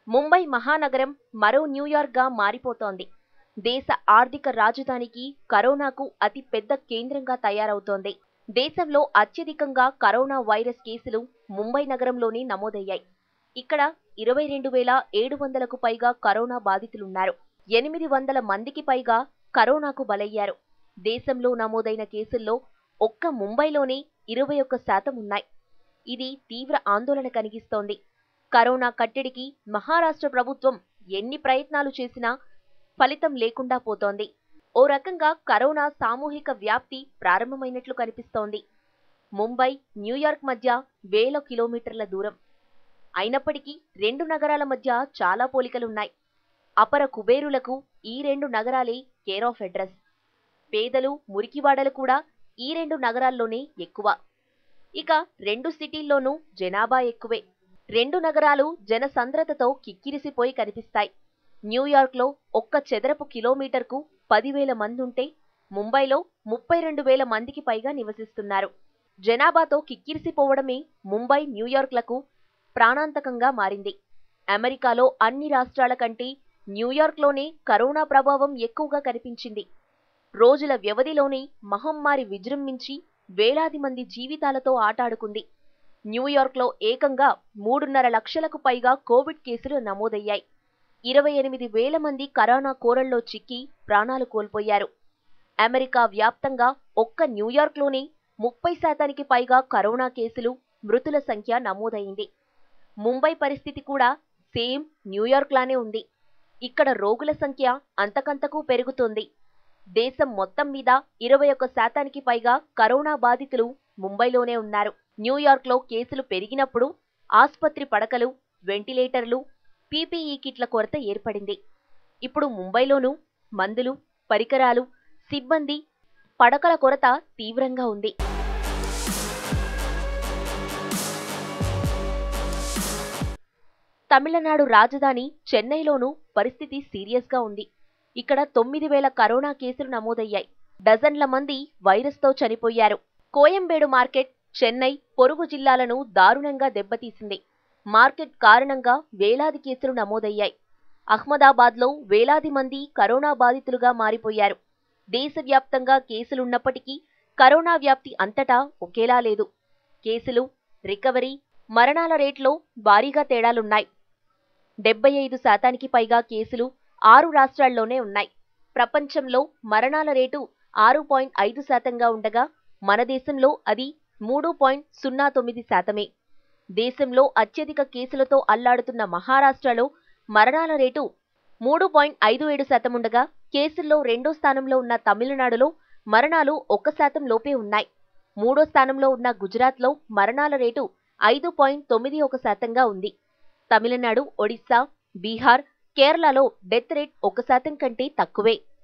ముంబై మహానగరం మరో న్యూయార్క్గా మారిపోతోంది దేశ ఆర్థిక రాజధానికి కరోనాకు అతి పెద్ద కేంద్రంగా తయారవుతోంది దేశంలో అత్యధికంగా కరోనా వైరస్ కేసులు ముంబై నగరంలోనే నమోదయ్యాయి ఇక్కడ ఇరవై రెండు వేల ఏడు వందలకు పైగా కరోనా బాధితులున్నారు ఎనిమిది వందల మందికి పైగా కరోనాకు బలయ్యారు దేశంలో నమోదైన కేసుల్లో ఒక్క ముంబైలోనే ఇరవై ఒక్క శాతం ఉన్నాయి ఇది తీవ్ర ఆందోళన కలిగిస్తోంది కరోనా కట్టడికి మహారాష్ట్ర ప్రభుత్వం ఎన్ని ప్రయత్నాలు చేసినా ఫలితం లేకుండా పోతోంది ఓ రకంగా కరోనా సామూహిక వ్యాప్తి ప్రారంభమైనట్లు కనిపిస్తోంది ముంబై న్యూయార్క్ మధ్య వేల కిలోమీటర్ల దూరం అయినప్పటికీ రెండు నగరాల మధ్య చాలా పోలికలున్నాయి అపర కుబేరులకు ఈ రెండు నగరాలే కేర్ ఆఫ్ అడ్రస్ పేదలు మురికివాడలు కూడా ఈ రెండు నగరాల్లోనే ఎక్కువ ఇక రెండు సిటీల్లోనూ జనాభా ఎక్కువే రెండు నగరాలు జనసంద్రతతో కిక్కిరిసిపోయి కనిపిస్తాయి న్యూయార్క్లో ఒక్క చదరపు కిలోమీటర్కు పదివేల మంది ఉంటే ముంబైలో ముప్పై రెండు వేల మందికి పైగా నివసిస్తున్నారు జనాభాతో కిక్కిరిసిపోవడమే ముంబై న్యూయార్క్లకు ప్రాణాంతకంగా మారింది అమెరికాలో అన్ని రాష్ట్రాల కంటే న్యూయార్క్లోనే కరోనా ప్రభావం ఎక్కువగా కనిపించింది రోజుల వ్యవధిలోనే మహమ్మారి విజృంభించి వేలాది మంది జీవితాలతో ఆటాడుకుంది న్యూయార్క్లో ఏకంగా మూడున్నర లక్షలకు పైగా కోవిడ్ కేసులు నమోదయ్యాయి ఇరవై ఎనిమిది వేల మంది కరోనా కోరల్లో చిక్కి ప్రాణాలు కోల్పోయారు అమెరికా వ్యాప్తంగా ఒక్క న్యూయార్క్లోనే ముప్పై శాతానికి పైగా కరోనా కేసులు మృతుల సంఖ్య నమోదైంది ముంబై పరిస్థితి కూడా సేమ్ న్యూయార్క్ లానే ఉంది ఇక్కడ రోగుల సంఖ్య అంతకంతకు పెరుగుతోంది దేశం మొత్తం మీద ఇరవై ఒక్క శాతానికి పైగా కరోనా బాధితులు ముంబైలోనే ఉన్నారు న్యూయార్క్లో కేసులు పెరిగినప్పుడు ఆస్పత్రి పడకలు వెంటిలేటర్లు పీపీఈ కిట్ల కొరత ఏర్పడింది ఇప్పుడు ముంబైలోనూ మందులు పరికరాలు సిబ్బంది పడకల కొరత తీవ్రంగా ఉంది తమిళనాడు రాజధాని చెన్నైలోనూ పరిస్థితి సీరియస్గా ఉంది ఇక్కడ తొమ్మిది వేల కరోనా కేసులు నమోదయ్యాయి డజన్ల మంది వైరస్తో చనిపోయారు కోయంబేడు మార్కెట్ చెన్నై పొరుగు జిల్లాలను దారుణంగా దెబ్బతీసింది మార్కెట్ కారణంగా వేలాది కేసులు నమోదయ్యాయి అహ్మదాబాద్లో వేలాది మంది కరోనా బాధితులుగా మారిపోయారు దేశవ్యాప్తంగా కేసులున్నప్పటికీ కరోనా వ్యాప్తి అంతటా ఒకేలా లేదు కేసులు రికవరీ మరణాల రేట్లో భారీగా తేడాలున్నాయి డెబ్బై ఐదు శాతానికి పైగా కేసులు ఆరు రాష్ట్రాల్లోనే ఉన్నాయి ప్రపంచంలో మరణాల రేటు ఆరు పాయింట్ ఐదు శాతంగా ఉండగా మన దేశంలో అది మూడు పాయింట్ సున్నా తొమ్మిది శాతమే దేశంలో అత్యధిక కేసులతో అల్లాడుతున్న మహారాష్ట్రలో మరణాల రేటు మూడు పాయింట్ ఐదు ఏడు శాతం ఉండగా కేసుల్లో రెండో స్థానంలో ఉన్న తమిళనాడులో మరణాలు ఒక్క శాతం లోపే ఉన్నాయి మూడో స్థానంలో ఉన్న గుజరాత్లో మరణాల రేటు ఐదు పాయింట్ తొమ్మిది ఒక శాతంగా ఉంది తమిళనాడు ఒడిశా బీహార్ కేరళలో డెత్ రేట్ ఒక శాతం కంటే తక్కువే